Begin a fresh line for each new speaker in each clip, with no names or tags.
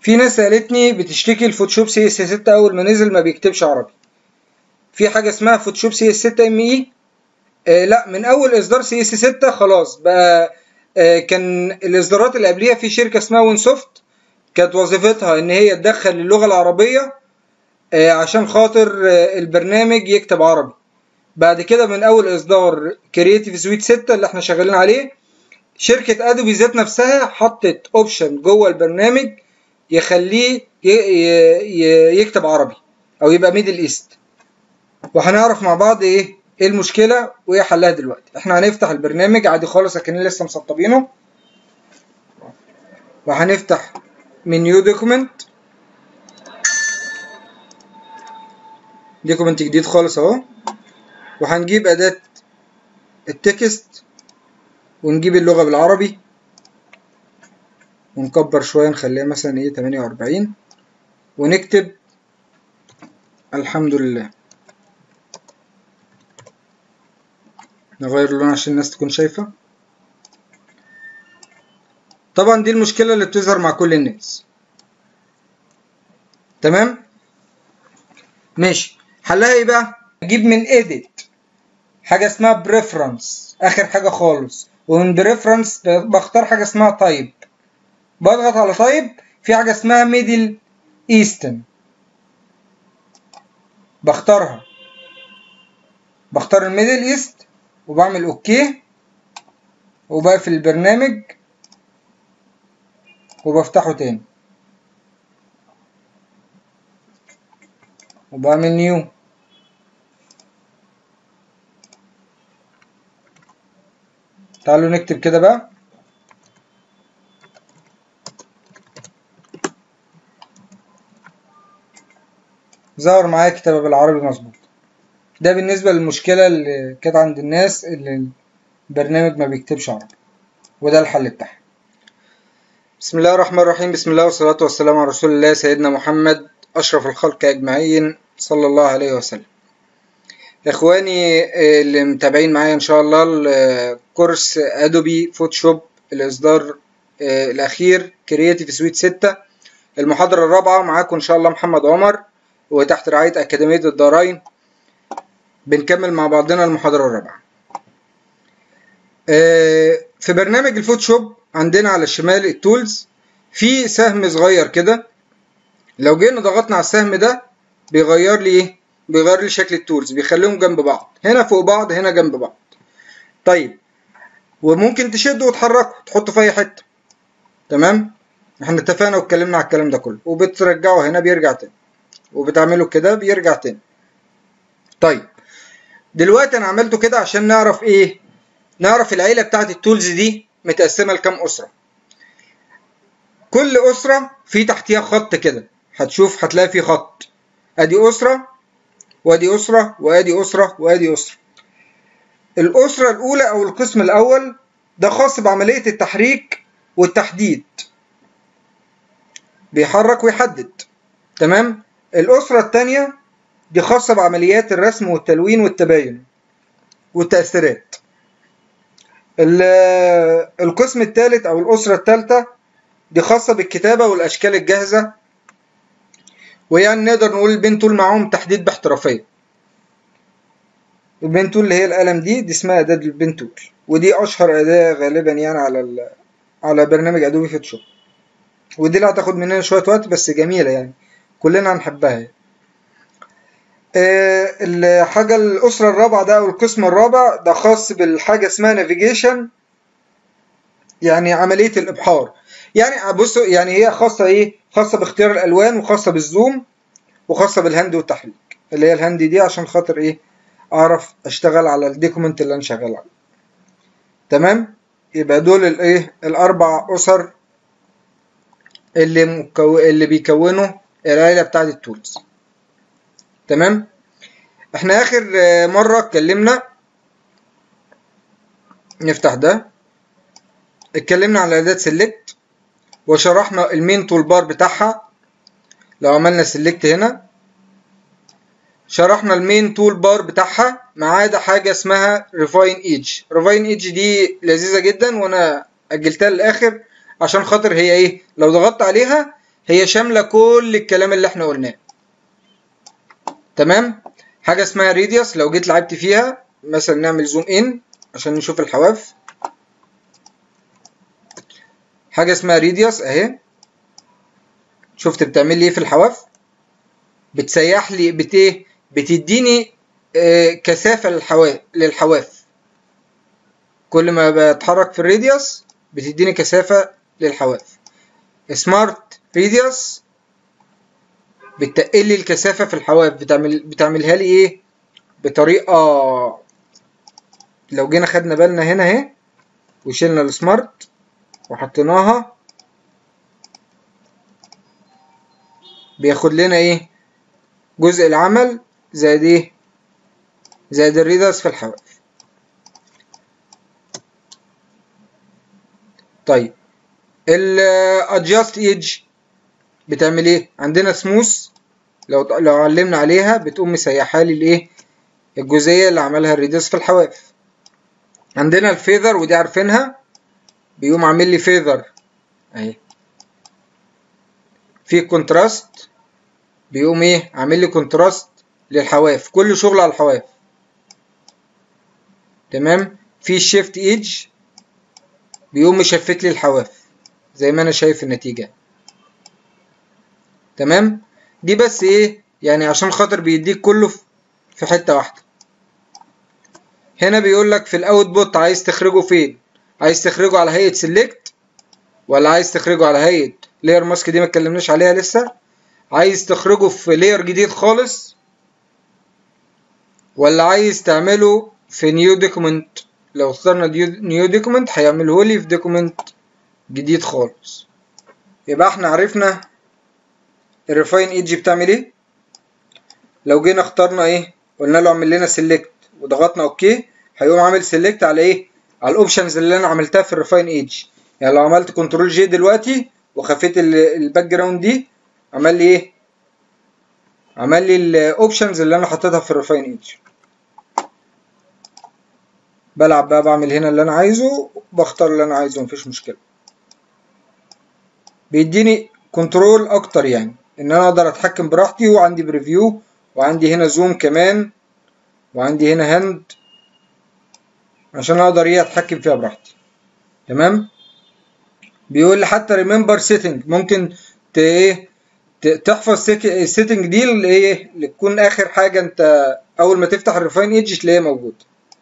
في ناس سالتني بتشتكي الفوتوشوب سي اس 6 اول ما نزل ما بيكتبش عربي في حاجه اسمها فوتوشوب سي اس 6 ام اي آه لا من اول اصدار سي اس 6 خلاص بقى آه كان الاصدارات اللي قبليها في شركه اسمها وين سوفت كانت وظيفتها ان هي تدخل اللغه العربيه آه عشان خاطر آه البرنامج يكتب عربي بعد كده من اول اصدار كرييتيف سويت 6 اللي احنا شغالين عليه شركه ادوبي ذات نفسها حطت اوبشن جوه البرنامج يخليه يكتب عربي او يبقى ميدل ايست وهنعرف مع بعض ايه ايه المشكله وايه حلها دلوقتي احنا هنفتح البرنامج عادي خالص اكننا لسه مسطبينه وهنفتح منيو دوكيمنت دوكيمنت جديد خالص اهو وهنجيب اداه التكست ونجيب اللغه بالعربي ونكبر شويه نخليها مثلا ايه 48 ونكتب الحمد لله نغير اللون عشان الناس تكون شايفة طبعا دي المشكلة اللي بتظهر مع كل الناس تمام ماشي حلها ايه بقى اجيب من edit حاجة اسمها preference اخر حاجة خالص ومن preference بختار حاجة اسمها type بضغط على type في حاجة اسمها middle eastern بختارها بختار الميدل ايست وبعمل اوكي وبقفل البرنامج وبفتحه تاني وبعمل نيو تعالوا نكتب كده بقى ظهر معايا كتابة بالعربي مظبوط ده بالنسبة للمشكلة اللي كانت عند الناس اللي البرنامج ما بيكتبش عربي وده الحل بتاعها بسم الله الرحمن الرحيم بسم الله والصلاة والسلام على رسول الله سيدنا محمد أشرف الخلق أجمعين صلى الله عليه وسلم إخواني اللي متابعين معايا إن شاء الله كورس أدوبي فوتوشوب الإصدار الأخير كرياتيف سويت 6 المحاضرة الرابعة معاكم إن شاء الله محمد عمر وتحت رعاية أكاديمية الدارين بنكمل مع بعضنا المحاضرة الرابعة في برنامج الفوتوشوب عندنا على الشمال التولز في سهم صغير كده لو جينا ضغطنا على السهم ده بيغير لي ايه بيغير لي شكل التولز بيخليهم جنب بعض هنا فوق بعض هنا جنب بعض طيب وممكن تشده وتحركه تحطه في اي حته تمام احنا اتفقنا واتكلمنا على الكلام ده كله وبترجعه هنا بيرجع تاني وبتعمله كده بيرجع تاني طيب دلوقتي انا عملته كده عشان نعرف ايه نعرف العيله بتاعت التولز دي متقسمه لكام اسره كل اسره في تحتيها خط كده هتشوف هتلاقي في خط ادي اسره وادي اسره وادي اسره وادي اسره الاسره الاولى او القسم الاول ده خاص بعمليه التحريك والتحديد بيحرك ويحدد تمام الاسره الثانيه دي خاصة بعمليات الرسم والتلوين والتباين والتأثيرات القسم الثالث أو الأسرة الثالثة دي خاصة بالكتابة والأشكال الجاهزة ويعني نقدر نقول البين تول معاهم تحديد باحترافية البين تول اللي هي القلم دي دي اسمها أداة البين تول ودي أشهر أداة غالبا يعني على على برنامج أدوبي فوتوشوب ودي اللي هتاخد مننا شوية وقت بس جميلة يعني كلنا هنحبها يعني. الحاجة الأسرة الرابعة ده أو القسم الرابع ده خاص بالحاجة اسمها نافيجيشن يعني عملية الإبحار يعني بصوا يعني هي خاصة إيه؟ خاصة باختيار الألوان وخاصة بالزوم وخاصة بالهند والتحريك اللي هي الهند دي عشان خاطر إيه؟ أعرف أشتغل على الديكومنت اللي أنا شغال عليه تمام؟ يبقى دول الإيه؟ الأربع أسر اللي مكو... اللي بيكونوا العيلة بتاعت التولز تمام احنا اخر مرة اتكلمنا نفتح ده اتكلمنا على اداة سيلكت وشرحنا المين تول بار بتاعها لو عملنا سيلكت هنا شرحنا المين تول بار بتاعها ما عدا حاجة اسمها ريفاين ايدج ريفاين ايدج دي لذيذة جدا وانا اجلتها للاخر عشان خاطر هي ايه لو ضغطت عليها هي شامله كل الكلام اللي احنا قلناه تمام حاجه اسمها راديوس لو جيت لعبت فيها مثلا نعمل زوم ان عشان نشوف الحواف حاجه اسمها راديوس اهي شفت بتعمل لي ايه في الحواف بتسيح لي بت ايه بتديني آه كثافه للحواف للحواف كل ما بتحرك في الراديوس بتديني كثافه للحواف سمارت راديوس بتقل لي الكثافه في الحواف بتعمل بتعملها لي ايه بطريقه لو جينا خدنا بالنا هنا اهي وشلنا السمارت وحطيناها بياخد لنا ايه جزء العمل زائد ايه زائد الريدرز في الحواف طيب الادجاست ايدج بتعمل ايه عندنا سموث لو لو علمنا عليها بتقوم مسيحه لي الايه الجزئيه اللي عملها الريدرز في الحواف عندنا الفيذر ودي عارفينها بيقوم عامل لي فيذر اهي في كونتراست بيقوم ايه عامل لي كونتراست للحواف كل شغل على الحواف تمام في الشيفت ايدج بيقوم مشفت لي الحواف زي ما انا شايف النتيجه تمام دي بس ايه يعني عشان خاطر بيديك كله في حته واحده هنا بيقول لك في الاوتبوت عايز تخرجه فين عايز تخرجه على هيئه سيلكت ولا عايز تخرجه على هيئه لاير ماسك دي ما اتكلمناش عليها لسه عايز تخرجه في لاير جديد خالص ولا عايز تعمله في نيو دوكيمنت لو اخترنا نيو دوكيمنت هيعمله لي في دوكيمنت جديد خالص يبقى احنا عرفنا الريفاين ايدج بتعمل ايه لو جينا اخترنا ايه قلنا له اعمل لنا سيلكت وضغطنا اوكي هيقوم عامل سيلكت على ايه على الاوبشنز اللي انا عملتها في الريفاين ايدج يعني لو عملت كنترول جي دلوقتي وخفيت الباك جراوند دي عمل لي ايه عمل لي الاوبشنز اللي انا حطيتها في الريفاين ايدج بلعب بقى بعمل هنا اللي انا عايزه بختار اللي انا عايزه مفيش مشكله بيديني كنترول اكتر يعني ان انا اقدر اتحكم براحتي وعندي بريفيو وعندي هنا زوم كمان وعندي هنا هاند عشان اقدر ايه اتحكم فيها براحتي تمام بيقول لي حتى ريمبر سيتنج ممكن ت ايه تحفظ السيتنج دي اللي ايه اللي تكون اخر حاجه انت اول ما تفتح الريفاين ايدج تلاقيها موجود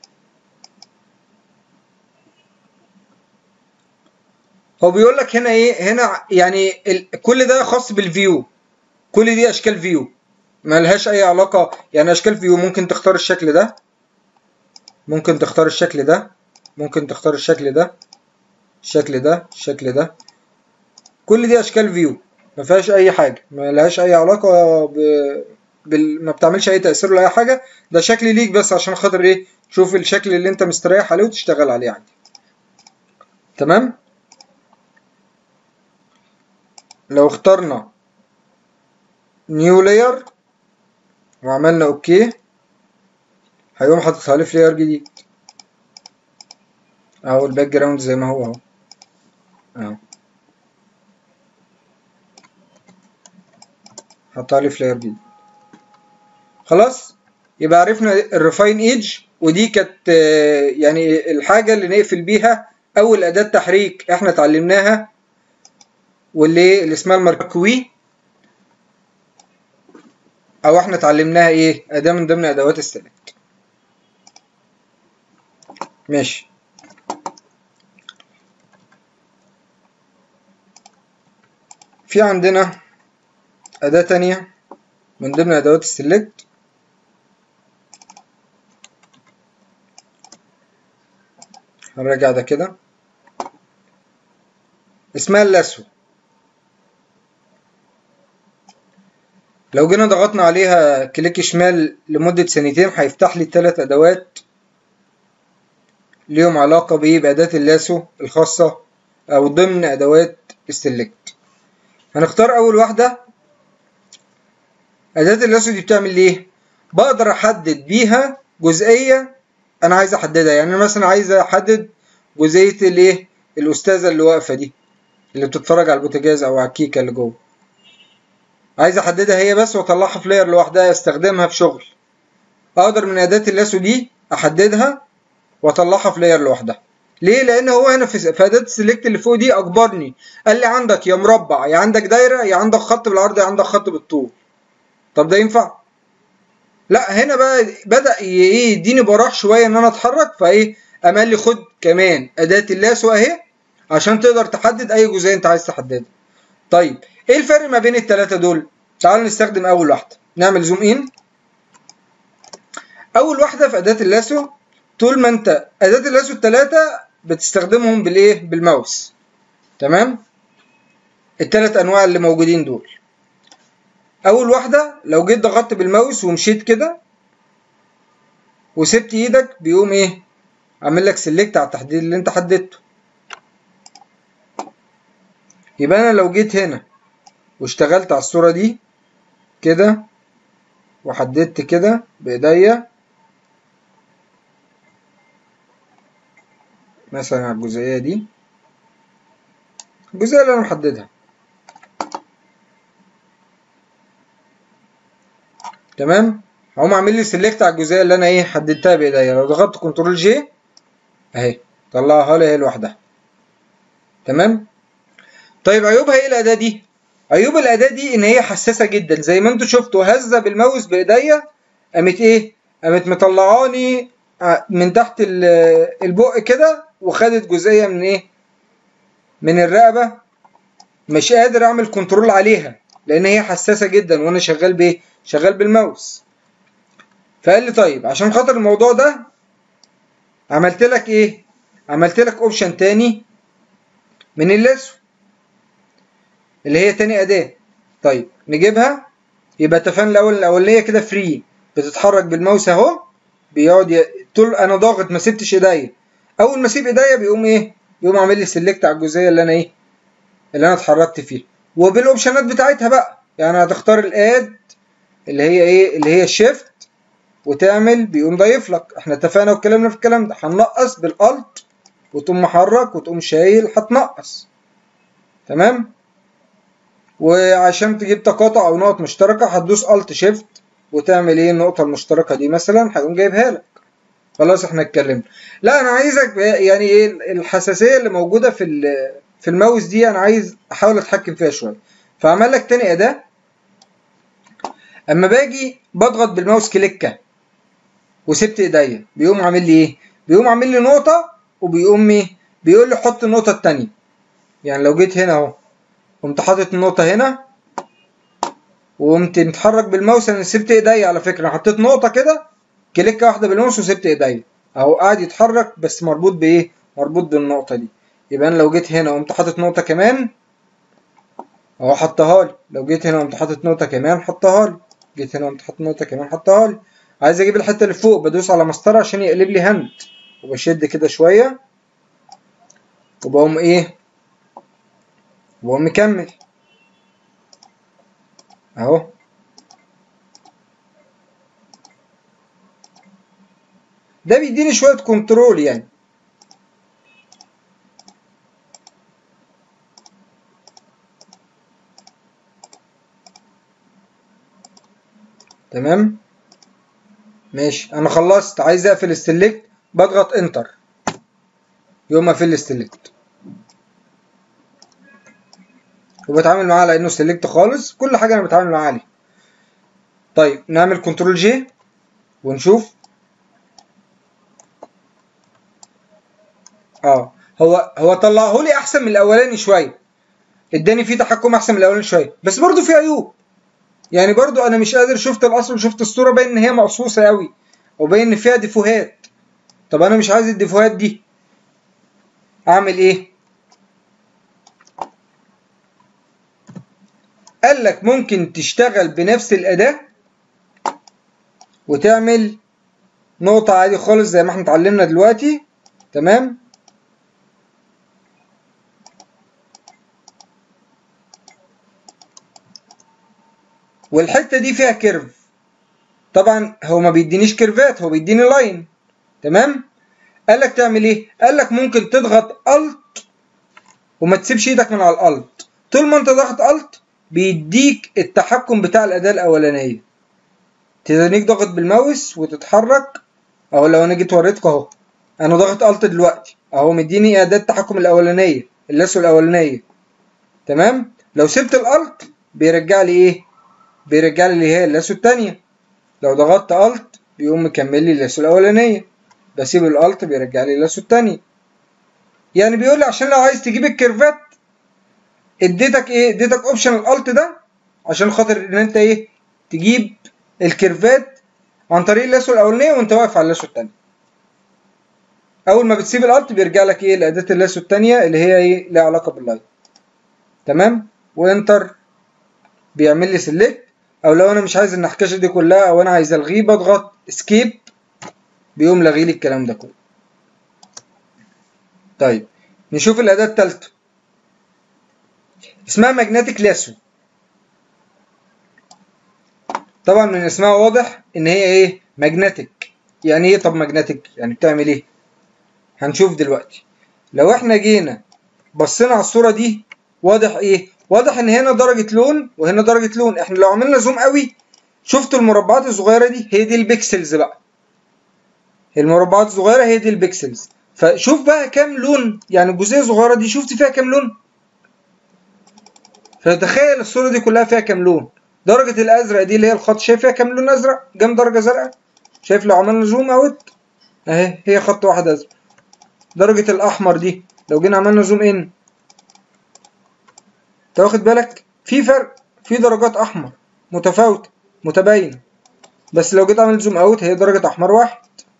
هو بيقول لك هنا ايه هنا يعني ال... كل ده خاص بالفيو كل دي اشكال فيو ملهاش اي علاقه يعني اشكال فيو ممكن تختار الشكل ده ممكن تختار الشكل ده ممكن تختار الشكل ده الشكل ده الشكل ده كل دي اشكال فيو ما فيهاش اي حاجه ما لهاش اي علاقه ب... بال... ما بتعملش اي تاثير ولا اي حاجه ده شكل ليك بس عشان خاطر ايه تشوف الشكل اللي انت مستريح عليه وتشتغل عليه عادي تمام لو اخترنا نيو لاير وعملنا اوكي هيقوم حاططها لي في لاير جديد اهو الباك جراوند زي ما هو اهو اهو حطها لي في لاير جديد خلاص يبقى عرفنا الريفاين ايدج ودي كانت يعني الحاجة اللي نقفل بيها أول أداة تحريك احنا اتعلمناها واللي اللي اسمها الماركوي أو احنا اتعلمناها ايه أداة من ضمن أدوات السلكت ماشي في عندنا أداة تانية من ضمن أدوات السلكت هنراجع ده كده اسمها اللسو لو جينا ضغطنا عليها كليك شمال لمدة ثانيتين هيفتح لي التلات أدوات ليهم علاقة بإيه بأداة اللاسو الخاصة أو ضمن أدوات السلكت هنختار أول واحدة أداة اللاسو دي بتعمل إيه؟ بقدر أحدد بيها جزئية أنا عايز أحددها يعني مثلا عايز أحدد جزئية الإيه؟ الأستاذة اللي واقفة دي اللي بتتفرج على البوتاجاز أو على الكيكة اللي جوه عايز احددها هي بس واطلعها في لاير لوحدها استخدمها في شغل اقدر من اداه اللاسو دي احددها واطلعها في لاير لوحدها ليه لان هو هنا في في اداه السلكت اللي فوق دي اجبرني قال لي عندك يا مربع يا عندك دايره يا عندك خط بالعرض يا عندك خط بالطول طب ده ينفع لا هنا بقى بدا ايه يديني براح شويه ان انا اتحرك فايه قال لي خد كمان اداه اللاسو اهي عشان تقدر تحدد اي جزئيه انت عايز تحددها طيب ايه الفرق ما بين الثلاثه دول تعالوا نستخدم اول واحده نعمل زوم ان اول واحده في اداه اللاسو طول ما انت اداه اللاسو الثلاثه بتستخدمهم بالايه بالماوس تمام الثلاث انواع اللي موجودين دول اول واحده لو جيت ضغطت بالماوس ومشيت كده وسبت ايدك بيقوم ايه عامل لك سيلكت على التحديد اللي انت حددته يبقى انا لو جيت هنا واشتغلت على الصوره دي كده وحددت كده بايديا مثلا على الجزئيه دي الجزئيه اللي انا محددها تمام هقوم عامل لي سيلكت على الجزئيه اللي انا ايه حددتها بايديا لو ضغطت كنترول جي اهي طلعها لي هي لوحدها تمام طيب عيوبها ايه الاداه دي عيوب الاداه دي ان هي حساسه جدا زي ما انتوا شفتوا هزه بالماوس بايديا قامت ايه قامت مطلعاني من تحت البق كده وخدت جزئيه من ايه من الرقبه مش قادر اعمل كنترول عليها لان هي حساسه جدا وانا شغال بايه شغال بالماوس فقال لي طيب عشان خاطر الموضوع ده عملت لك ايه عملت لك اوبشن تاني من اللاسو اللي هي تاني اداه طيب نجيبها يبقى اتفقنا الاول الاولانيه كده فري بتتحرك بالماوس اهو بيقعد ي... طول انا ضاغط ما سبتش ايديا اول ما اسيب ايديا بيقوم ايه بيقوم عامل لي سيلكت على الجزئيه اللي انا ايه اللي انا اتحركت فيها وبالاوبشنات بتاعتها بقى يعني هتختار الاد اللي هي ايه اللي هي الشيفت وتعمل بيقوم ضايف لك احنا اتفقنا واتكلمنا في الكلام ده هننقص بالالت وتقوم محرك وتقوم شايل هتنقص تمام وعشان تجيب تقاطع او نقط مشتركه هتدوس الت شيفت وتعمل ايه النقطه المشتركه دي مثلا هيقوم جايبها لك خلاص احنا اتكلمنا لا انا عايزك يعني ايه الحساسيه اللي موجوده في في الماوس دي انا عايز احاول اتحكم فيها شويه فعمل لك تاني اداه اما باجي بضغط بالماوس كليكه وسبت ايديا بيقوم عامل لي ايه بيقوم عامل لي نقطه وبيقوم ايه بيقول لي حط النقطه التانيه يعني لو جيت هنا اهو قمت حاطط النقطه هنا وقمت متحرك بالماوس انا سبت ايديا على فكره حطيت نقطه كده كليكه واحده بالماوس وسبت ايديا اهو قاعد يتحرك بس مربوط بايه مربوط بالنقطه دي يبقى انا لو جيت هنا قمت حاطط نقطه كمان اهو حطها لي لو جيت هنا قمت حاطط نقطه كمان حطها لي جيت هنا قمت حاطط نقطه كمان حطها لي عايز اجيب الحته اللي فوق بدوس على مسطره عشان يقلب لي هاند وبشد كده شويه وبقوم ايه وبقوم مكمل اهو ده بيديني شويه كنترول يعني تمام ماشي انا خلصت عايز اقفل السلكت بضغط انتر يقوم اقفل السلكت وبتعامل معاه على انه سلكت خالص كل حاجه انا بتعامل معاها عليه طيب نعمل كنترول جي ونشوف اه هو هو طلعه لي احسن من الاولاني شويه اداني فيه تحكم احسن من الاولاني شويه بس برضه فيه عيوب يعني برضو انا مش قادر شفت الاصل وشفت الصوره باين ان هي مقصوصه قوي وباين ان فيها ديفوهات طب انا مش عايز الديفوهات دي اعمل ايه قال لك ممكن تشتغل بنفس الاداه وتعمل نقطه عادي خالص زي ما احنا اتعلمنا دلوقتي تمام والحته دي فيها كيرف طبعا هو ما بيدينيش كيرفات هو بيديني لاين تمام قال لك تعمل ايه قال لك ممكن تضغط الت وما تسيبش ايدك من على الالت طول ما انت ضغط الت بيديك التحكم بتاع الاداه الاولانيه تدانيك ضغط بالماوس وتتحرك اهو لو انا جيت وريتك اهو انا ضاغط الت دلوقتي اهو مديني اداه التحكم الاولانيه اللاسو الاولانيه تمام لو سبت الالت بيرجع لي ايه بيرجع لي اللي هي اللاسو التانية لو ضغطت الت بيقوم مكمل لي اللاسو الاولانيه بسيب الالت بيرجع لي اللاسو التانية يعني بيقول لي عشان لو عايز تجيب الكيرفات اديتك ايه اديتك اوبشن الالت ده عشان خاطر ان انت ايه تجيب الكيرفات عن طريق اللاسو الاولانيه وانت واقف على اللاسو الثانيه اول ما بتسيب الالت بيرجع لك ايه لاداه اللاسو الثانيه اللي هي ايه لها علاقه باللاين تمام وانتر بيعمل لي سيلكت او لو انا مش عايز النحكشه دي كلها او انا عايز الغيه بضغط اسكيب بيقوم لاغي لي الكلام ده كله طيب نشوف الاداه الثالثه اسمها ماجنتيك لاسو طبعا من اسمها واضح ان هي ايه ماجنتيك يعني ايه طب ماجنتيك يعني بتعمل ايه هنشوف دلوقتي لو احنا جينا بصينا على الصوره دي واضح ايه واضح ان هنا درجه لون وهنا درجه لون احنا لو عملنا زوم قوي شفتوا المربعات الصغيره دي هي دي البيكسلز بقى المربعات الصغيره هي دي البيكسلز فشوف بقى كام لون يعني الجزئيه الصغيره دي شفت فيها كام لون فتخيل الصوره دي كلها فيها كام لون درجة الأزرق دي اللي هي الخط شايف فيها كام لون أزرق؟ كام درجة زرقاء؟ شايف لو عملنا زوم أوت أهي هي خط واحد أزرق درجة الأحمر دي لو جينا عملنا زوم إن أنت واخد بالك؟ في فرق في درجات أحمر متفاوتة متباينة بس لو جيت عملت زوم أوت هي درجة أحمر واحد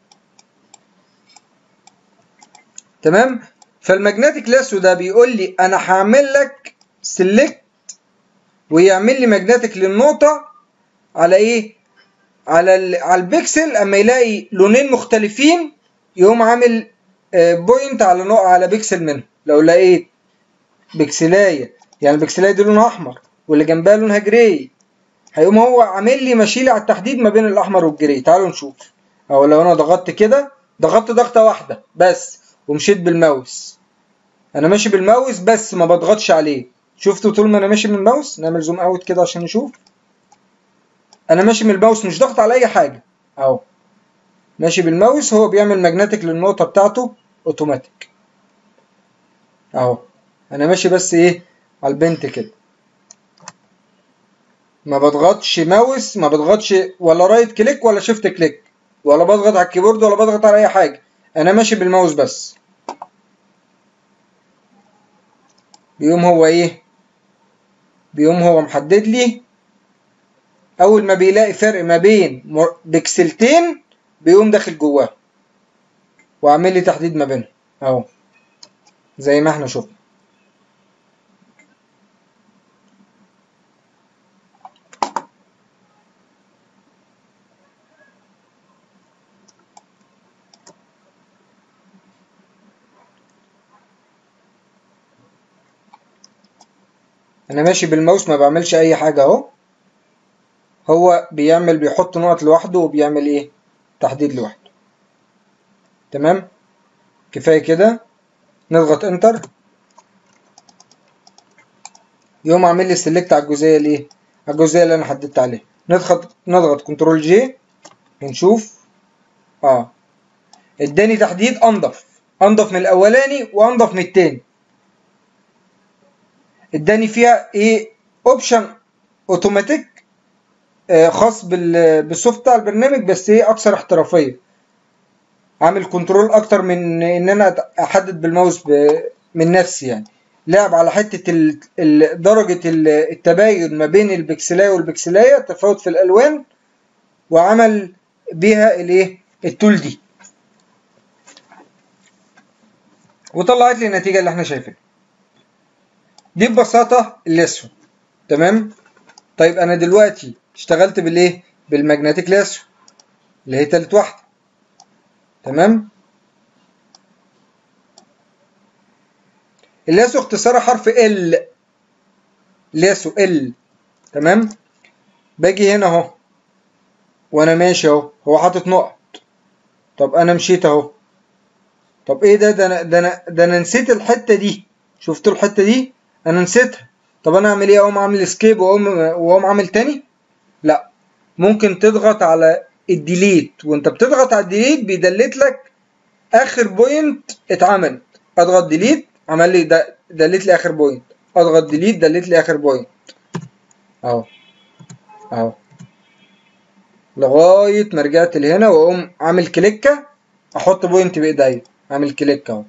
تمام؟ فالماجنتيك لاسو ده بيقول لي أنا هعمل لك سيلكت ويعمل لي ماجنتيك للنقطة على ايه؟ على على البكسل اما يلاقي لونين مختلفين يقوم عامل بوينت على نقطة على بكسل منهم لو لقيت بكسلاية يعني البكسلاية دي لونها احمر واللي جنبها لونها جراي هيقوم هو عامل لي ماشي لي على التحديد ما بين الاحمر والجراي تعالوا نشوف او لو انا ضغطت كده ضغطت ضغطة واحدة بس ومشيت بالماوس انا ماشي بالماوس بس ما بضغطش عليه شفتوا طول ما انا ماشي من الماوس نعمل زوم اوت كده عشان نشوف انا ماشي من الماوس مش ضغط على اي حاجه اهو ماشي بالماوس هو بيعمل ماجنتيك للنقطه بتاعته اوتوماتيك اهو انا ماشي بس ايه على البنت كده ما بضغطش ماوس ما بضغطش ولا رايت كليك ولا شيفت كليك ولا بضغط على الكيبورد ولا بضغط على اي حاجه انا ماشي بالماوس بس بيقوم هو ايه بيقوم هو محدد لي اول ما بيلاقي فرق ما بين بكسلتين بيقوم داخل جواه وعامل لي تحديد ما بينهم اهو زي ما احنا شفنا انا ماشي بالماوس ما بعملش اي حاجة اهو هو بيعمل بيحط نقط لوحده وبيعمل ايه تحديد لوحده تمام كفاية كده نضغط انتر يقوم عامل لي سيلكت على الجزئية الايه على الجزئية اللي انا حددت عليها نضغط نضغط كنترول جي ونشوف اه اداني تحديد انضف انضف من الاولاني وانضف من التاني اداني فيها ايه اوبشن اوتوماتيك آه خاص بالسوفت بتاع البرنامج بس ايه اكثر احترافيه عامل كنترول اكتر من ان انا احدد بالماوس من نفسي يعني لعب على حته ال ال درجه التباين ما بين البكسلايه والبكسلايه تفاوت في الالوان وعمل بيها الايه التول دي وطلعت لي النتيجه اللي احنا شايفينها دي ببساطة اللاسو تمام طيب انا دلوقتي اشتغلت بالايه بالماجنتيك لاسو اللي هي تالت واحدة تمام اللاسو اختصارها حرف ال لاسو ال تمام باجي هنا اهو وانا ماشي اهو هو حاطط نقط طب انا مشيت اهو طب ايه ده ده انا ده انا ده انا نسيت الحته دي شفتوا الحته دي انا نسيتها طب انا اعمل ايه اقوم عامل اسكيب واقوم واقوم عامل تاني لا ممكن تضغط على الديليت وانت بتضغط على الديليت بيدلت لك اخر بوينت اتعملت اضغط ديليت عمل لي ده دلت لي اخر بوينت اضغط ديليت دلت لي اخر بوينت اهو اهو لغايه ما رجعت لهنا واقوم عامل كليكه احط بوينت بايديا اعمل كليك اهو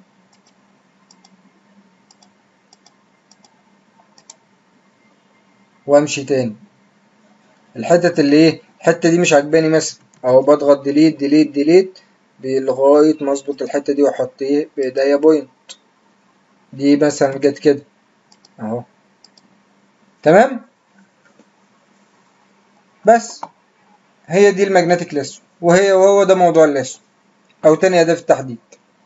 وامشي تاني الحتت اللي ايه الحته دي مش عجباني مثلا اهو بضغط ديليت ديليت ديليت لغايه ما اظبط الحته دي واحط ايه بايديا بوينت دي مثلا جت كده اهو تمام بس هي دي الماجنتيك لاسو وهي وهو ده موضوع اللاسو او تاني اداة في التحديد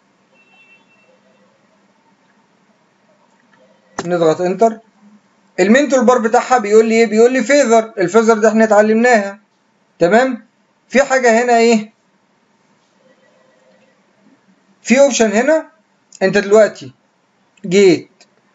نضغط انتر المنتور بار بتاعها بيقول لي ايه بيقول لي فيذر الفيذر ده احنا اتعلمناها تمام في حاجه هنا ايه في اوبشن هنا انت دلوقتي جيت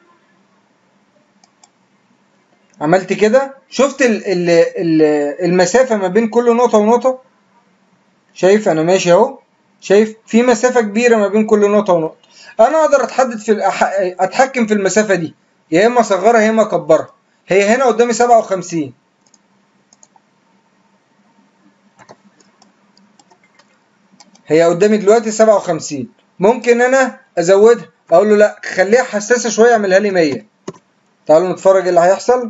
عملت كده شفت ال ال ال المسافة ما بين كل نقطة ونقطة شايف انا ماشي اهو شايف في مسافة كبيرة ما بين كل نقطة ونقطة انا اقدر اتحدد في الأح... اتحكم في المسافة دي يا اما اصغرها يا اما اكبرها هي هنا قدامي سبعة وخمسين هي قدامي دلوقتي سبعة وخمسين ممكن انا ازودها اقول له لا خليها حساسة شوية اعملها لي مية تعالوا نتفرج اللي هيحصل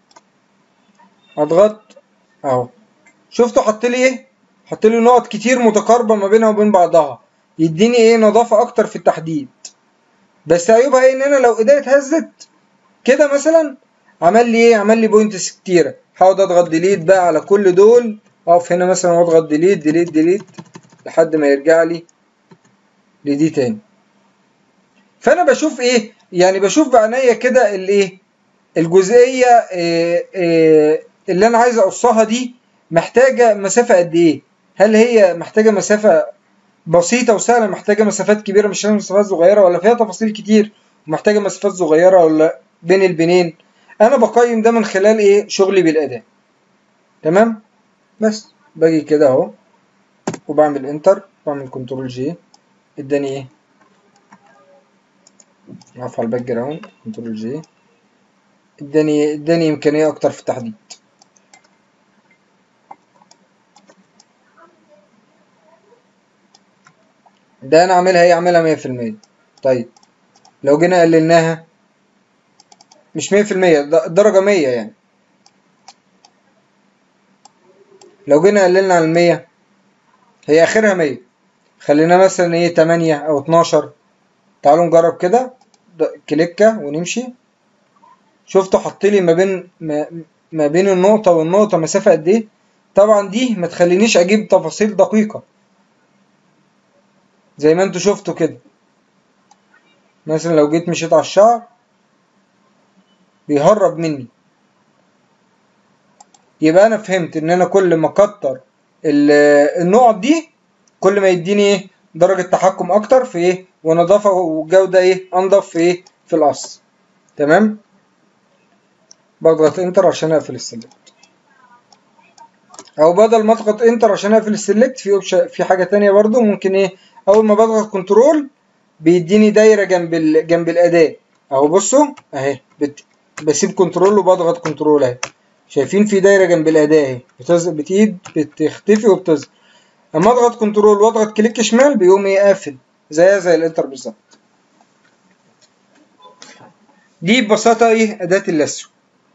اضغط اهو شفتوا حط لي ايه حط لي نقط كتير متقاربة ما بينها وبين بعضها يديني ايه نظافة اكتر في التحديد بس عيوبها ايه ان انا لو ايديا اتهزت كده مثلا عمل لي ايه عمل لي بوينتس كتيرة هقعد اضغط ديليت بقى على كل دول اقف هنا مثلا واضغط ديليت ديليت ديليت لحد ما يرجع لي لدي تاني فانا بشوف ايه يعني بشوف بعينيا كده الايه الجزئيه إيه إيه اللي انا عايز اقصها دي محتاجه مسافه قد ايه هل هي محتاجه مسافه بسيطه وسهله محتاجه مسافات كبيره مش مسافات صغيره ولا فيها تفاصيل كتير ومحتاجه مسافات صغيره ولا بين البنين انا بقيم ده من خلال ايه شغلي بالاداء تمام بس باجي كده اهو وبعمل انتر بعمل كنترول جي اداني ايه اقف على الباك جراوند كنترول جي اداني اداني امكانيه اكتر في التحديد ده انا اعملها ايه اعملها مية في المية طيب لو جينا قللناها مش مية في المية درجة مية يعني لو جينا قللنا على المية هي اخرها مية خلينا مثلا ايه تمانية او اتناشر تعالوا نجرب كده كليكة ونمشي شفتوا حط لي ما بين ما, ما بين النقطة والنقطة مسافة قد ايه طبعا دي ما تخلينيش اجيب تفاصيل دقيقة زي ما انتوا شفتوا كده مثلا لو جيت مشيت على الشعر بيهرب مني يبقى انا فهمت ان انا كل ما اكتر النقط دي كل ما يديني ايه درجة تحكم اكتر في ايه ونظافة وجودة ايه انضف في ايه في القص تمام بضغط انتر عشان اقفل السلكت او بدل ما اضغط انتر عشان اقفل السلكت في اوبشن في حاجة تانية برضو ممكن ايه اول ما بضغط كنترول بيديني دايرة جنب ال... جنب الاداة اهو بصوا اهي بت... بسيب كنترول وبضغط كنترول اهي شايفين في دايرة جنب الاداة اهي بتز... بتيجي بتختفي وبتظهر اما اضغط كنترول واضغط كليك شمال بيقوم ايه قافل زيها زي الانتر بالظبط دي ببساطة ايه اداة اللاسو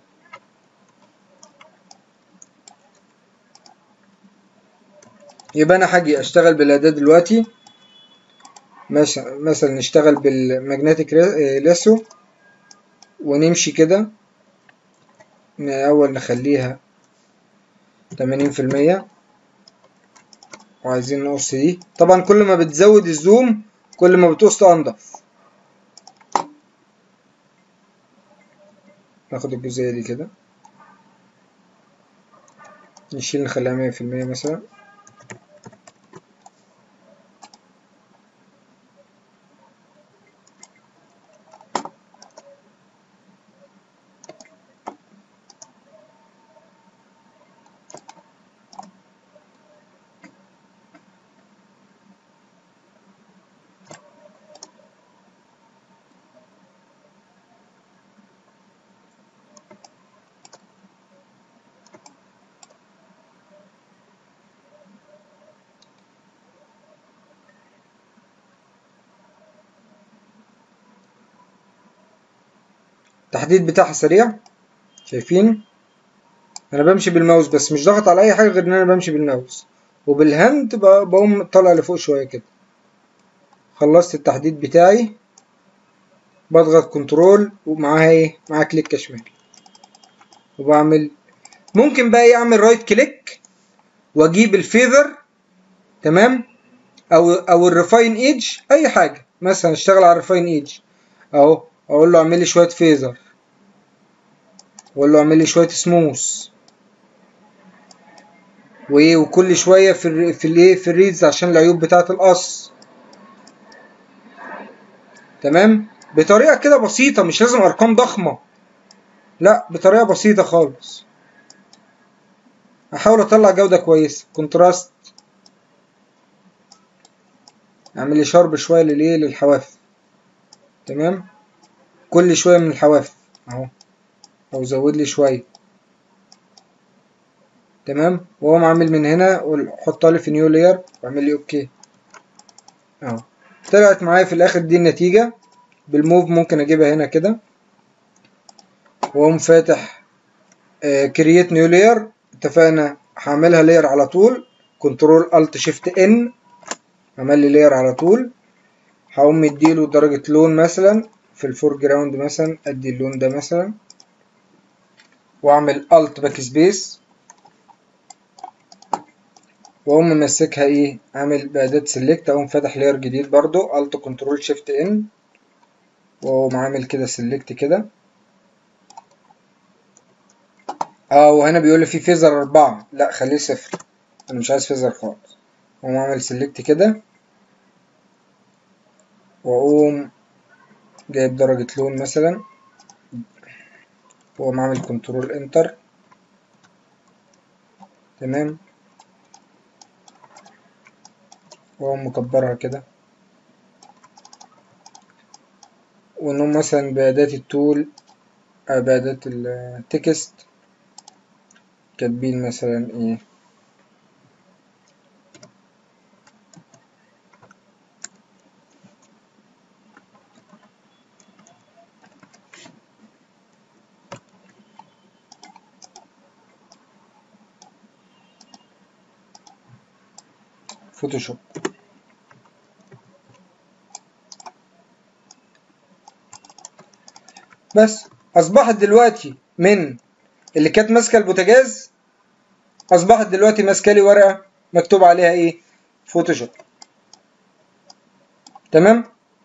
يبقى انا هاجي اشتغل بالاداة دلوقتي مثلا نشتغل بالماجنتيك لاسو ونمشي كده اول نخليها تمانين في المية وعايزين نقص دي طبعا كل ما بتزود الزوم كل ما بتقص انضف ناخد الجزئية دي كده نشيل نخليها مية في المية مثلا التحديد بتاعها سريع شايفين انا بمشي بالماوس بس مش ضاغط على اي حاجه غير ان انا بمشي بالماوس وبالهاند ب- بقوم طالع لفوق شويه كده خلصت التحديد بتاعي بضغط كنترول ومعاها ايه معاها كليك شمال وبعمل ممكن بقى ايه اعمل رايت كليك واجيب الفيذر تمام او او الريفاين ايدج اي حاجه مثلا اشتغل على الريفاين ايدج اهو اقول له اعمل لي شويه فيذر واقول له اعمل لي شويه سموث وايه وكل شويه في ال في الايه في الريدز عشان العيوب بتاعه القص تمام بطريقه كده بسيطه مش لازم ارقام ضخمه لا بطريقه بسيطه خالص احاول اطلع جوده كويسه كونتراست اعمل لي شرب شويه للايه للحواف تمام كل شويه من الحواف اهو او زود لي شويه تمام واقوم عامل من هنا واحطها لي في نيو لاير واعمل لي اوكي اهو طلعت معايا في الاخر دي النتيجه بالموف ممكن اجيبها هنا كده واقوم فاتح كرييت نيو لاير اتفقنا هعملها لاير على طول كنترول الت شيفت ان عمل لي لاير على طول هقوم مديله درجة لون مثلا في الفور جراوند مثلا ادي اللون ده مثلا واعمل الت باك سبيس واقوم ممسكها ايه اعمل بأداة سيلكت اقوم فاتح لاير جديد برضو الت كنترول شيفت ان واقوم عامل كده سيلكت كده اه وهنا بيقول لي في فيزر أربعة لا خليه صفر أنا مش عايز فيزر خالص أقوم أعمل سيلكت كده وأقوم جايب درجة لون مثلا وأقوم عامل كنترول انتر تمام وأقوم مكبرها كده ونقوم مثلا بأداة التول أو بأداة التكست كاتبين مثلا ايه فوتوشوب بس اصبحت دلوقتي من اللي كانت ماسكه البوتاجاز اصبحت دلوقتي ماسكه لي ورقه مكتوب عليها ايه فوتوشوب تمام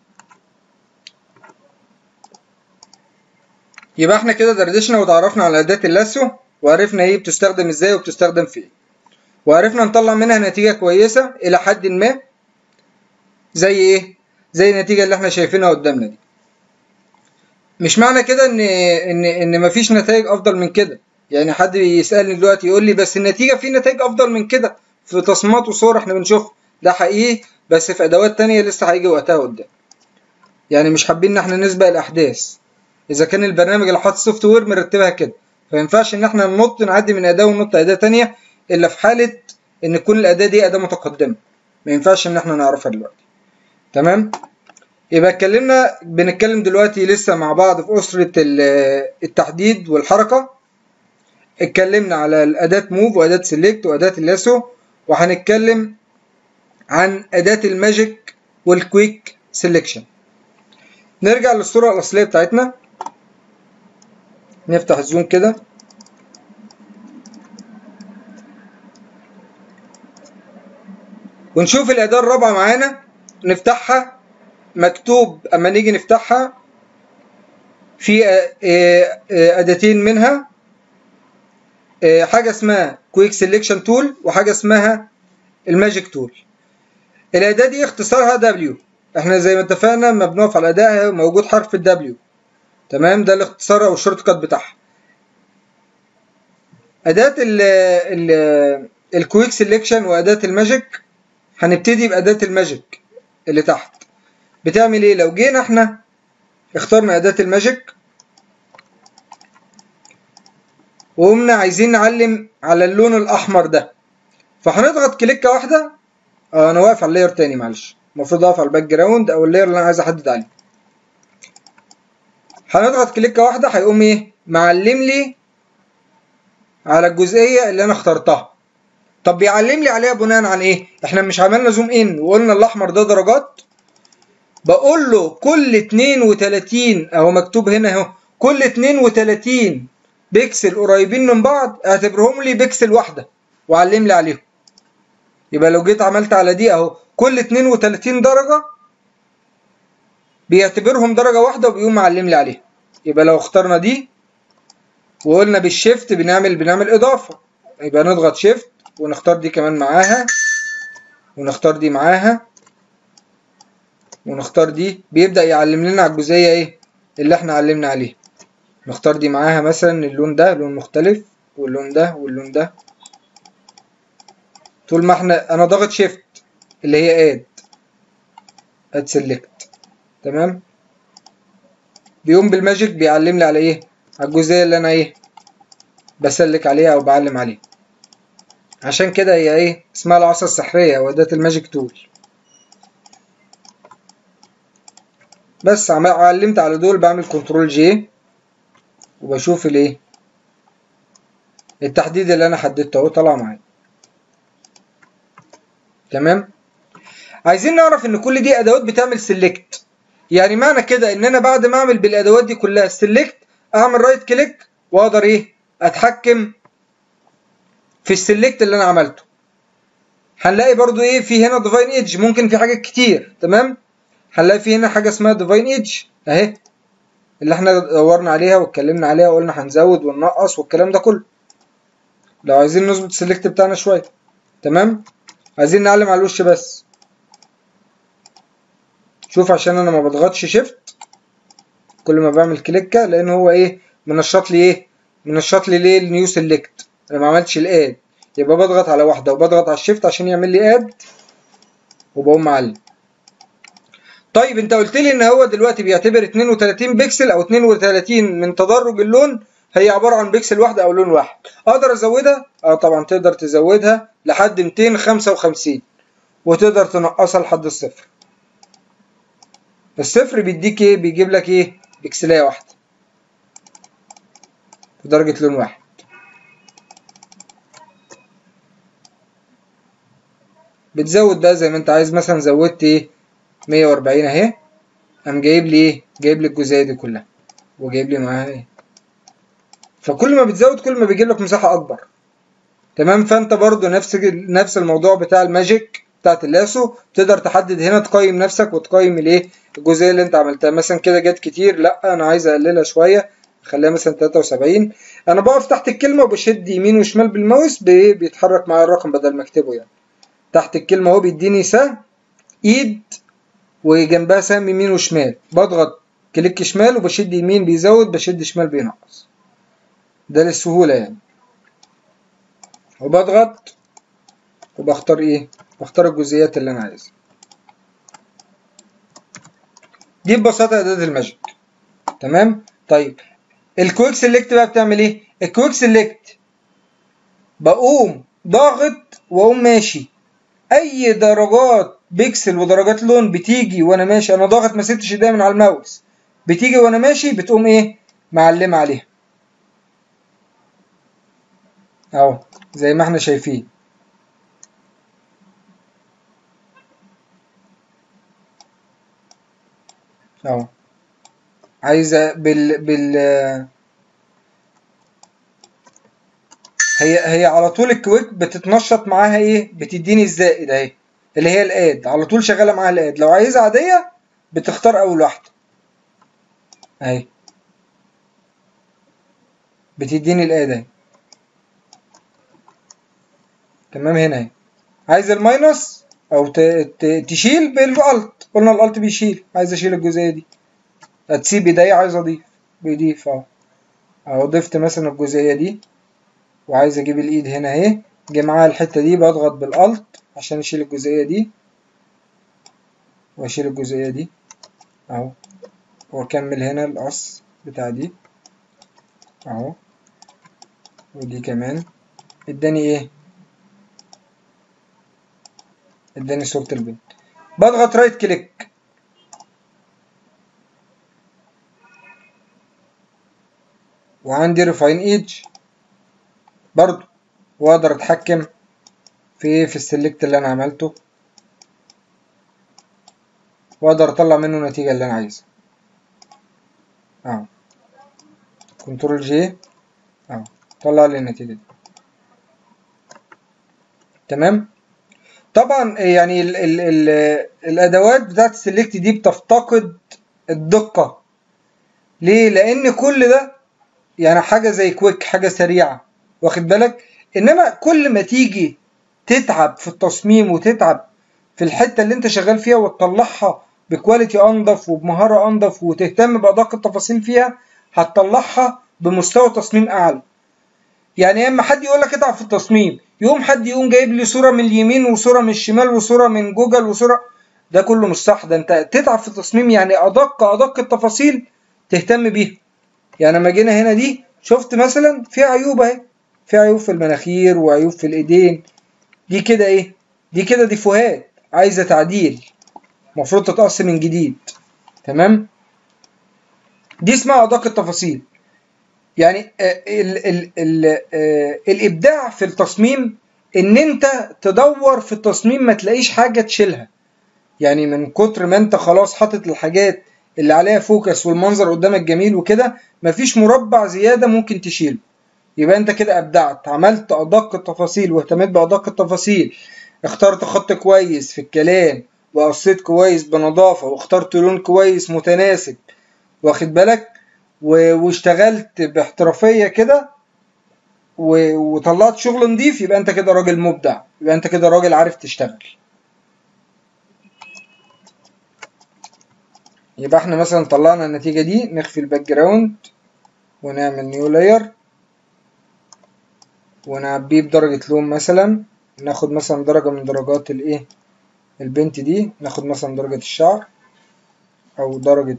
يبقى احنا كده دردشنا وتعرفنا على اداه اللاسو وعرفنا ايه بتستخدم ازاي وبتستخدم فين وعرفنا نطلع منها نتيجه كويسه الى حد ما زي ايه زي النتيجه اللي احنا شايفينها قدامنا دي مش معنى كده ان ان ان مفيش نتائج افضل من كده يعني حد بيسالني دلوقتي يقول لي بس النتيجه في نتائج افضل من كده في تصميمات وصور احنا بنشوفها ده حقيقي بس في ادوات تانية لسه هيجي وقتها قدام يعني مش حابين ان احنا نسبق الاحداث اذا كان البرنامج اللي حاطط سوفت وير مرتبها كده فما ينفعش ان احنا ننط نعدي من اداه وننط اداه تانية الا في حاله ان تكون الاداه دي اداه متقدمه ما ينفعش ان احنا نعرفها دلوقتي تمام يبقى اتكلمنا بنتكلم دلوقتي لسه مع بعض في أسرة التحديد والحركة اتكلمنا على الأداة موف وأداة سيلكت وأداة اللاسو وهنتكلم عن أداة الماجيك والكويك سيلكشن نرجع للصورة الأصلية بتاعتنا نفتح الزوم كده ونشوف الأداة الرابعة معانا نفتحها مكتوب اما نيجي نفتحها في اداتين منها حاجه اسمها كويك سيلكشن تول وحاجه اسمها الماجيك تول الاداه دي اختصارها دبليو احنا زي ما اتفقنا لما بنقف على الاداه موجود حرف الدبليو تمام ده الاختصار او الشورت كات بتاعها اداه ال ال الكويك سيلكشن واداه الماجيك هنبتدي باداه الماجيك اللي تحت بتعمل ايه لو جينا احنا اخترنا اداة الماجيك وقمنا عايزين نعلم على اللون الاحمر ده فهنضغط كليكه واحده اه انا واقف على اللاير تاني معلش المفروض اقف على الباك جراوند او اللاير اللي انا عايز احدد عليه هنضغط كليكه واحده هيقوم ايه معلم لي على الجزئيه اللي انا اخترتها طب بيعلم لي عليها بناء عن ايه احنا مش عملنا زوم ان وقلنا الاحمر ده درجات بقول له كل 32 اهو مكتوب هنا اهو كل 32 بيكسل قريبين من بعض اعتبرهم لي بيكسل واحده وعلم لي عليهم يبقى لو جيت عملت على دي اهو كل 32 درجه بيعتبرهم درجه واحده وبيقوم معلم لي عليها يبقى لو اخترنا دي وقلنا بالشيفت بنعمل بنعمل اضافه يبقى نضغط شيفت ونختار دي كمان معاها ونختار دي معاها ونختار دي بيبدأ يعلم لنا على الجزئية ايه اللي احنا علمنا عليها نختار دي معاها مثلا اللون ده لون مختلف واللون ده واللون ده طول ما احنا انا ضاغط شيفت اللي هي اد اد سيلكت تمام بيقوم بالماجيك بيعلم لي على ايه على الجزئية اللي انا ايه بسلك عليها او بعلم عليها عشان كده هي ايه اسمها العصا السحرية او اداة الماجيك تول بس علمت على دول بعمل كنترول جي وبشوف الايه التحديد اللي انا حددته اهو طلع معايا تمام عايزين نعرف ان كل دي ادوات بتعمل سيلكت يعني معنى كده ان انا بعد ما اعمل بالادوات دي كلها سيلكت اعمل رايت كليك واقدر ايه اتحكم في السيلكت اللي انا عملته هنلاقي برضو ايه في هنا ديفاين ايدج ممكن في حاجات كتير تمام هنلاقي في هنا حاجه اسمها ديفاين ايدج اهي اللي احنا دورنا عليها واتكلمنا عليها وقلنا هنزود وننقص والكلام ده كله لو عايزين نظبط السيلكت بتاعنا شويه تمام عايزين نعلم على الوش بس شوف عشان انا ما بضغطش شيفت كل ما بعمل كليكه لان هو ايه منشط لي ايه منشط لي ليه النيو سيلكت انا ما عملتش الاد يبقى بضغط على واحده وبضغط على الشيفت عشان يعمل لي اد وبقوم معلم طيب انت قلت لي ان هو دلوقتي بيعتبر 32 بكسل او 32 من تدرج اللون هي عباره عن بكسل واحد او لون واحد اقدر ازودها اه طبعا تقدر تزودها لحد 255 وتقدر تنقصها لحد الصفر الصفر بيديك ايه بيجيب لك ايه بكسلايه واحده بدرجه لون واحد بتزود ده زي ما انت عايز مثلا زودت ايه 140 اهي قام جايب لي ايه جايب لي الجزئيه دي كلها وجايب لي معاها ايه فكل ما بتزود كل ما بيجيب لك مساحه اكبر تمام فانت برضو نفس نفس الموضوع بتاع الماجيك بتاعت اللاسو تقدر تحدد هنا تقيم نفسك وتقيم الايه الجزئيه اللي انت عملتها مثلا كده جت كتير لا انا عايز اقللها شويه اخليها مثلا 73 انا بقف تحت الكلمه وبشد يمين وشمال بالماوس بيتحرك معايا الرقم بدل ما اكتبه يعني تحت الكلمه اهو بيديني سهم ايد وجنبها سهم يمين وشمال بضغط كليك شمال وبشد يمين بيزود بشد شمال بينقص ده للسهولة يعني وبضغط وبختار ايه بختار الجزئيات اللي انا عايزها دي ببساطة اداة الماجيك تمام طيب الكويك سيلكت بقى بتعمل ايه الكويك سيلكت بقوم ضاغط واقوم ماشي اي درجات بيكسل ودرجات لون بتيجي وانا ماشي انا ضاغط ما سبتش ايديا من على الماوس بتيجي وانا ماشي بتقوم ايه معلمه عليها اهو زي ما احنا شايفين اهو عايزه بال بال هي هي على طول الكويك بتتنشط معاها ايه بتديني الزائد اهي اللي هي الاد على طول شغاله معاها الاد لو عايزها عاديه بتختار اول واحده اهي بتديني الاد اهي تمام هنا اهي عايز الماينس او ت... ت... تشيل بالالت قلنا الالت بيشيل عايز اشيل الجزئيه دي هتسيب ايديا عايز اضيف بيضيف اهو اهو ضفت مثلا الجزئيه دي وعايز اجيب الايد هنا اهي جه معاها الحته دي بضغط بالالت عشان اشيل الجزئيه دي واشيل الجزئيه دي اهو واكمل هنا القص بتاع دي اهو ودي كمان اداني ايه اداني صورة البنت بضغط رايت كليك وعندي ريفاين ايدج برضو واقدر اتحكم في ايه في السلكت اللي انا عملته واقدر اطلع منه النتيجة اللي انا عايزها اهو كنترول جي اهو طلع لي النتيجة دي تمام طبعا يعني ال ال ال الادوات بتاعت السلكت دي بتفتقد الدقة ليه لان كل ده يعني حاجة زي كويك حاجة سريعة واخد بالك انما كل ما تيجي تتعب في التصميم وتتعب في الحتة اللي انت شغال فيها وتطلعها بكواليتي انضف وبمهارة انضف وتهتم بادق التفاصيل فيها هتطلعها بمستوى تصميم اعلى يعني اما حد يقول لك اتعب في التصميم يقوم حد يقوم جايب لي صورة من اليمين وصورة من الشمال وصورة من جوجل وصورة ده كله مش صح ده انت تتعب في التصميم يعني ادق ادق التفاصيل تهتم بيها يعني لما جينا هنا دي شفت مثلا في عيوب اهي في عيوب في المناخير وعيوب في الايدين دي كده ايه دي كده ديفوهات عايزه تعديل المفروض تتقص من جديد تمام دي اسمها ادق التفاصيل يعني ال ال ال الابداع في التصميم ان انت تدور في التصميم ما تلاقيش حاجه تشيلها يعني من كتر ما انت خلاص حاطط الحاجات اللي عليها فوكس والمنظر قدامك جميل وكده مفيش مربع زياده ممكن تشيله يبقى انت كده ابدعت عملت ادق التفاصيل واهتميت بادق التفاصيل اخترت خط كويس في الكلام وقصيت كويس بنظافه واخترت لون كويس متناسب واخد بالك واشتغلت باحترافيه كده وطلعت شغل نضيف يبقى انت كده راجل مبدع يبقى انت كده راجل عارف تشتغل يبقى احنا مثلا طلعنا النتيجة دي نخفي الباك جراوند ونعمل نيو لاير ونعبيه بدرجة لون مثلا ناخد مثلا درجة من درجات الايه البنت دي ناخد مثلا درجة الشعر او درجة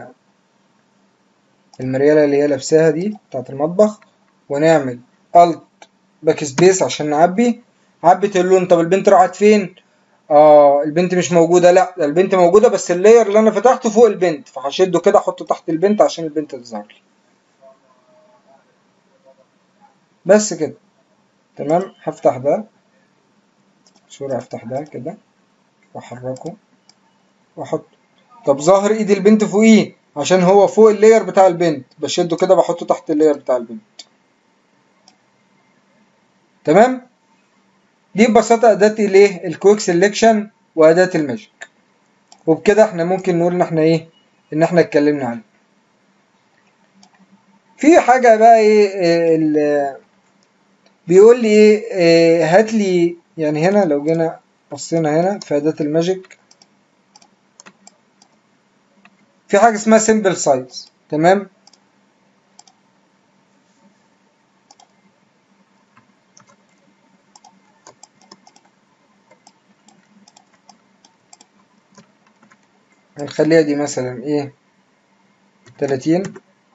المريالة اللي هي لابساها دي بتاعت المطبخ ونعمل الت باك سبيس عشان نعبي عبت اللون طب البنت راحت فين اه البنت مش موجوده لا ده البنت موجوده بس اللاير اللي انا فتحته فوق البنت فهشده كده احطه تحت البنت عشان البنت تظهر لي بس كده تمام هفتح ده صورة هفتح ده كده واحركه واحط طب ظاهر ايد البنت فوقيه عشان هو فوق اللاير بتاع البنت بشده كده بحطه تحت اللاير بتاع البنت تمام دي ببساطة أداة الايه الكويك سيلكشن وأداة الماجيك وبكده احنا ممكن نقول ان احنا ايه ان احنا اتكلمنا عليه في حاجة بقى ايه بيقول لي ايه هات لي يعني هنا لو جينا بصينا هنا في أداة الماجيك في حاجة اسمها سيمبل سايز تمام هنخليها دي مثلا ايه تلاتين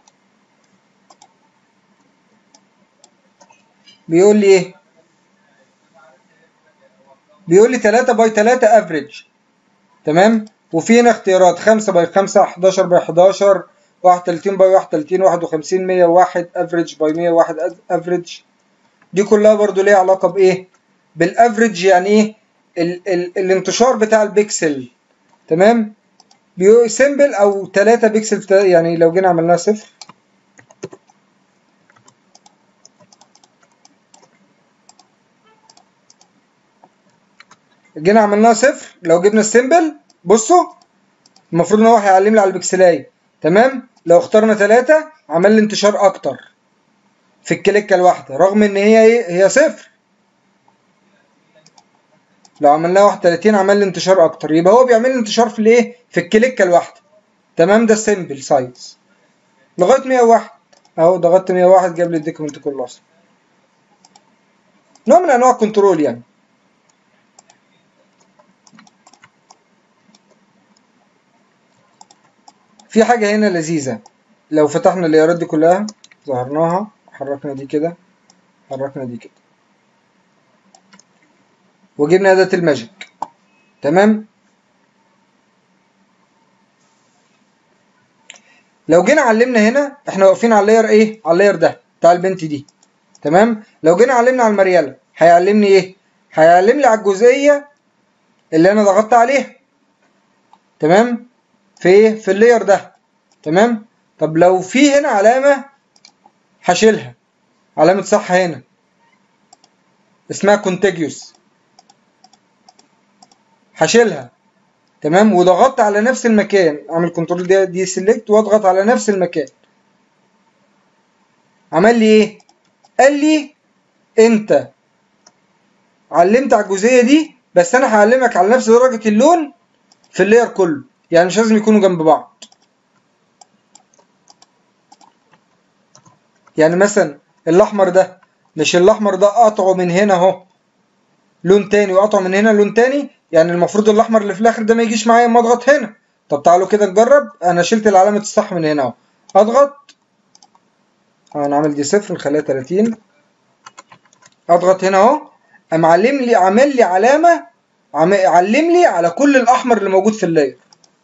بيقول لي ايه بيقول لي تلاتة باي تلاتة افريج تمام وفي هنا اختيارات خمسة باي خمسة حداشر باي حداشر واحد تلاتين باي واحد تلاتين واحد وخمسين مية واحد افريج باي مية واحد افريج دي كلها برضو ليها علاقة بايه بالافريج يعني ايه ال ال الانتشار بتاع البيكسل تمام بيو سيمبل او 3 بيكسل يعني لو جينا عملناها صفر جينا عملناها صفر لو جبنا السيمبل بصوا المفروض ان هو هيعلم لي على البكسلايه تمام لو اخترنا 3 عمل لي انتشار اكتر في الكليكه الواحده رغم ان هي ايه هي صفر لو عملناها 31 عمل لي انتشار اكتر يبقى هو بيعمل لي انتشار في الايه في الكليكه الواحده تمام ده سيمبل سايز لغايه 101 اهو ضغطت 101 جاب لي الدوكيمنت كله اصلا نوع من انواع الكنترول يعني في حاجة هنا لذيذة لو فتحنا اللايرات دي كلها ظهرناها حركنا دي كده حركنا دي كده وجبنا أداة الماجيك تمام لو جينا علمنا هنا احنا واقفين على اللاير ايه على اللاير ده بتاع البنت دي تمام لو جينا علمنا على المريالة هيعلمني ايه هيعلم لي على الجزئية اللي انا ضغطت عليها تمام في ايه في اللاير ده تمام طب لو في هنا علامة هشيلها علامة صح هنا اسمها كونتيجيوس هشيلها تمام وضغطت على نفس المكان اعمل كنترول دي دي سيلكت واضغط على نفس المكان عمل لي ايه قال لي انت علمت على الجزئيه دي بس انا هعلمك على نفس درجه اللون في اللاير كله يعني مش لازم يكونوا جنب بعض يعني مثلا الاحمر ده مش الاحمر ده قطعه من هنا اهو لون تاني وقطعه من هنا لون تاني يعني المفروض الاحمر اللي في الاخر ده ما يجيش معايا اما اضغط هنا طب تعالوا كده نجرب انا شلت العلامه الصح من هنا اهو اضغط انا عامل دي صفر نخليها 30 اضغط هنا اهو قام علم لي عامل لي علامه عم... علم لي على كل الاحمر اللي موجود في اللاير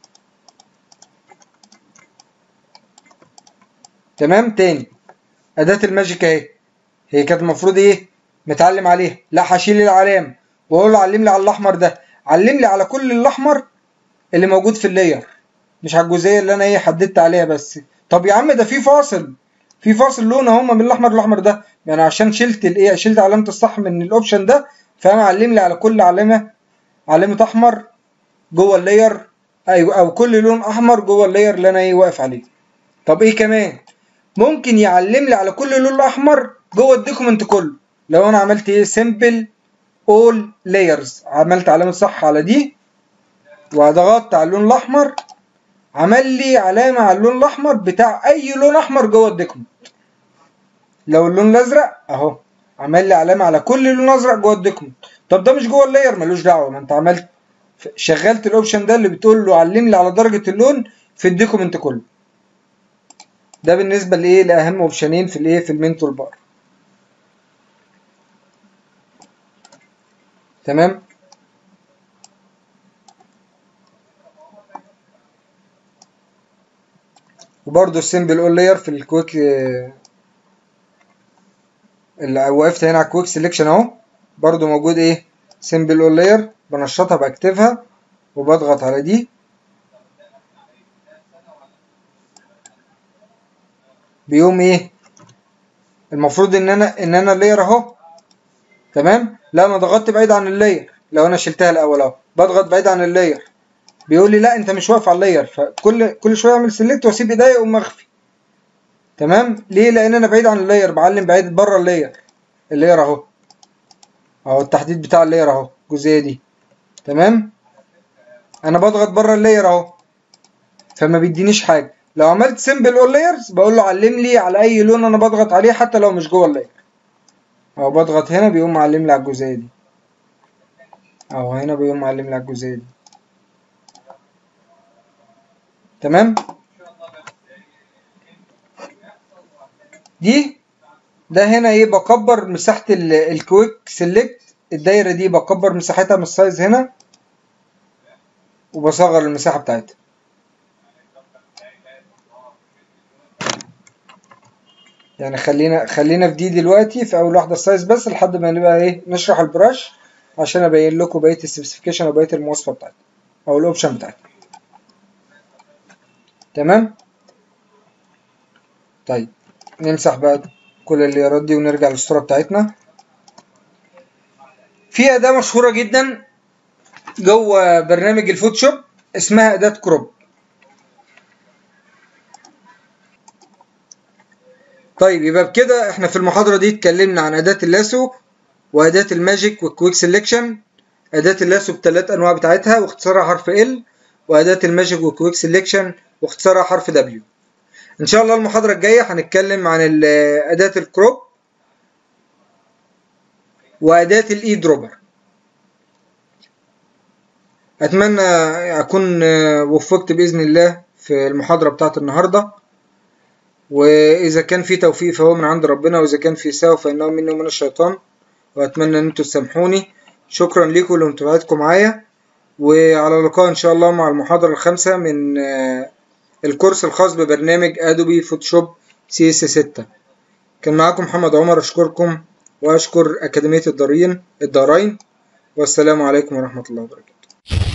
تمام تاني اداه الماجيك اهي هي كانت المفروض ايه متعلم عليها لا هشيل العلامه واقول له علم لي على الاحمر ده علم لي على كل الاحمر اللي موجود في اللاير مش على الجزئيه اللي انا ايه حددت عليها بس طب يا عم ده في فاصل في فاصل لون اهو ما بين الاحمر والاحمر ده يعني عشان شلت الايه شلت علامه الصح من الاوبشن ده فقام علم لي على كل علامه علامه احمر جوه اللاير ايوه او كل لون احمر جوه اللاير اللي انا ايه واقف عليه طب ايه كمان ممكن يعلم لي على كل لون احمر جوه الدوكيمنت كله لو انا عملت ايه سمبل اول لايرز عملت علامه صح على دي وضغطت على اللون الاحمر عمل لي علامه على اللون الاحمر بتاع اي لون احمر جوه الدوكيمنت لو اللون الازرق اهو عمل لي علامه على كل لون ازرق جوه الدوكيمنت طب ده مش جوه اللاير ملوش دعوه ما انت عملت شغلت الاوبشن ده اللي بتقول له علم لي على درجه اللون في الدوكيمنت كله ده بالنسبه لايه لاهم اوبشنين في الايه في المنتور بار تمام وبرده السيمبل اول لاير في الكويك اللي وقفت هنا على الكويك سيلكشن اهو برده موجود ايه سيمبل اول لاير بنشطها باكتفها وبضغط على دي بيقوم ايه المفروض ان انا ان انا اللاير اهو تمام لا انا ضغطت بعيد عن اللاير لو انا شلتها الاول اهو بضغط بعيد عن اللاير بيقول لي لا انت مش واقف على اللاير فكل كل شويه اعمل سيلكت واسيب ايديا يقوم مخفي تمام ليه لان انا بعيد عن اللاير بعلم بعيد بره اللاير اللاير اهو اهو التحديد بتاع اللاير اهو الجزئيه دي تمام انا بضغط بره اللاير اهو فما بيدينيش حاجه لو عملت سيمبل اول لايرز بقول له علم لي على اي لون انا بضغط عليه حتى لو مش جوه اللاير اهو بضغط هنا بيقوم معلم لي على الجزئيه دي اهو هنا بيقوم معلم لي على الجزئيه دي تمام دي ده هنا ايه بكبر مساحه الكويك سيلكت الدايره دي بكبر مساحتها من السايز هنا وبصغر المساحه بتاعتها يعني خلينا خلينا في دي دلوقتي في اول واحده السايز بس لحد ما نبقى ايه نشرح البراش عشان ابين لكم بقيه السبيسيفيكيشن وبقيه المواصفه بتاعتها او الاوبشن بتاعتها تمام طيب نمسح بقى كل الليرات دي ونرجع للصوره بتاعتنا في اداه مشهوره جدا جوه برنامج الفوتوشوب اسمها اداه كروب طيب يبقى بكده احنا في المحاضرة دي اتكلمنا عن أداة اللاسو وأداة الماجيك والكويك سيلكشن أداة اللاسو بثلاث أنواع بتاعتها واختصارها حرف L وأداة الماجيك والكويك سيلكشن واختصارها حرف W إن شاء الله المحاضرة الجاية هنتكلم عن أداة الكروب وأداة الإي دروبر أتمنى أكون وفقت بإذن الله في المحاضرة بتاعت النهارده وإذا كان في توفيق فهو من عند ربنا وإذا كان في سهو فإنه مني ومن الشيطان وأتمنى إن أنتوا تسامحوني شكرا لكم لمتابعتكم معايا وعلى اللقاء إن شاء الله مع المحاضرة الخامسة من الكورس الخاص ببرنامج ادوبي فوتوشوب سي اس 6 كان معاكم محمد عمر اشكركم واشكر اكاديميه الدارين الدارين والسلام عليكم ورحمه الله وبركاته